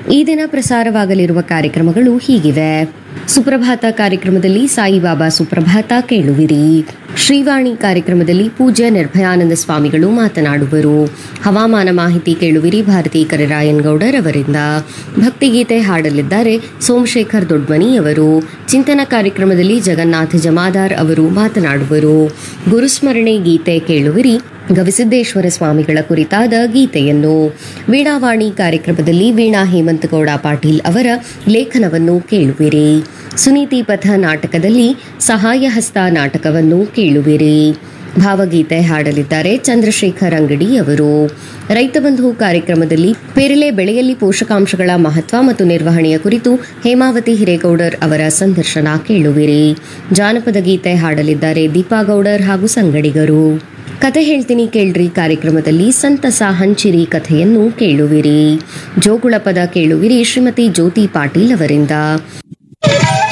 ಈ ದಿನ ಪ್ರಸಾರವಾಗಲಿರುವ ಕಾರ್ಯಕ್ರಮಗಳು ಹೀಗಿವೆ ಸುಪ್ರಭಾತ ಕಾರ್ಯಕ್ರಮದಲ್ಲಿ ಸಾಯಿಬಾಬಾ ಸುಪ್ರಭಾತ ಕೇಳುವಿರಿ ಶ್ರೀವಾಣಿ ಕಾರ್ಯಕ್ರಮದಲ್ಲಿ ಪೂಜ್ಯ ನಿರ್ಭಯಾನಂದ ಸ್ವಾಮಿಗಳು ಮಾತನಾಡುವರು ಹವಾಮಾನ ಮಾಹಿತಿ ಕೇಳುವಿರಿ ಭಾರತಿ ಕರಿರಾಯನ್ ಗೌಡರ್ ಅವರಿಂದ ಭಕ್ತಿಗೀತೆ ಹಾಡಲಿದ್ದಾರೆ ಸೋಮಶೇಖರ್ ದೊಡ್ಮನಿ ಅವರು ಚಿಂತನ ಕಾರ್ಯಕ್ರಮದಲ್ಲಿ ಜಗನ್ನಾಥ ಜಮಾದಾರ್ ಅವರು ಮಾತನಾಡುವರು ಗುರುಸ್ಮರಣೆ ಗೀತೆ ಕೇಳುವಿರಿ ಗವಿಸಿದ್ದೇಶ್ವರ ಸ್ವಾಮಿಗಳ ಕುರಿತಾದ ಗೀತೆಯನ್ನು ವೀಣಾವಾಣಿ ಕಾರ್ಯಕ್ರಮದಲ್ಲಿ ವೀಣಾ ಹೇಮಂತಗೌಡ ಪಾಟೀಲ್ ಅವರ ಲೇಖನವನ್ನು ಕೇಳುವಿರಿ ಸುನೀತಿ ಪಥ ನಾಟಕದಲ್ಲಿ ಸಹಾಯ ಹಸ್ತ ನಾಟಕವನ್ನು ಕೇಳುವಿರಿ ಭಾವಗೀತೆ ಹಾಡಲಿದ್ದಾರೆ ಚಂದ್ರಶೇಖರ್ ಅಂಗಡಿ ಅವರು ರೈತ ಬಂಧು ಕಾರ್ಯಕ್ರಮದಲ್ಲಿ ಪೇರಲೆ ಬೆಳೆಯಲ್ಲಿ ಪೋಷಕಾಂಶಗಳ ಮಹತ್ವ ಮತ್ತು ನಿರ್ವಹಣೆಯ ಕುರಿತು ಹೇಮಾವತಿ ಹಿರೇಗೌಡರ್ ಅವರ ಸಂದರ್ಶನ ಕೇಳುವಿರಿ ಜಾನಪದ ಗೀತೆ ಹಾಡಲಿದ್ದಾರೆ ದೀಪಾ ಗೌಡರ್ ಹಾಗೂ ಸಂಗಡಿಗರು ಕತೆ ಹೇಳ್ತೀನಿ ಕೇಳ್ರಿ ಕಾರ್ಯಕ್ರಮದಲ್ಲಿ ಸಂತಸ ಹಂಚಿರಿ ಕಥೆಯನ್ನು ಕೇಳುವಿರಿ ಜೋಗುಳ ಪದ ಕೇಳುವಿರಿ ಶ್ರೀಮತಿ ಜ್ಯೋತಿ ಪಾಟೀಲ್ ಅವರಿಂದ